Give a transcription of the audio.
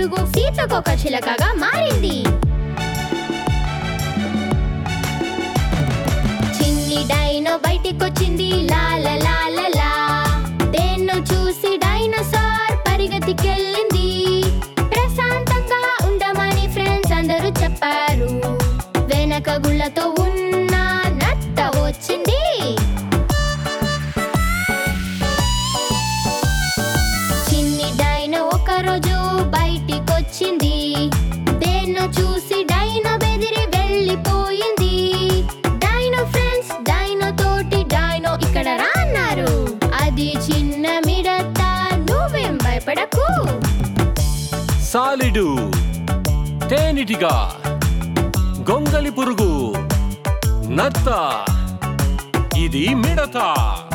పురుగు సీతకొక చిలకగా మారింది చిన్ని డైనో బయటికొచ్చింది లాల లాల లా దేన్ను చూసి డైనోసార్ పరిగెత్తికెళ్ళింది ప్రశాంతంగా ఉండమని ఫ్రెండ్స్ అందరూ చెప్పారు వెనక గుళ్ళతో ఉన్న నత్త వచ్చింది చిన్ని డైనో ఒకరోజు బయటికొచ్చింది దేన్నో చూసి డైనో బెదిరి వెళ్ళిపోయింది డైనో ఫ్రెండ్స్ డైనో తోటి డైనో ఇక్కడ రా అన్నారు అది చిన్న మిడత నువ్వేం భయపడకు సాలిడు తేనిటిగా గొంగలి పురుగు నత్త ఇది మిడత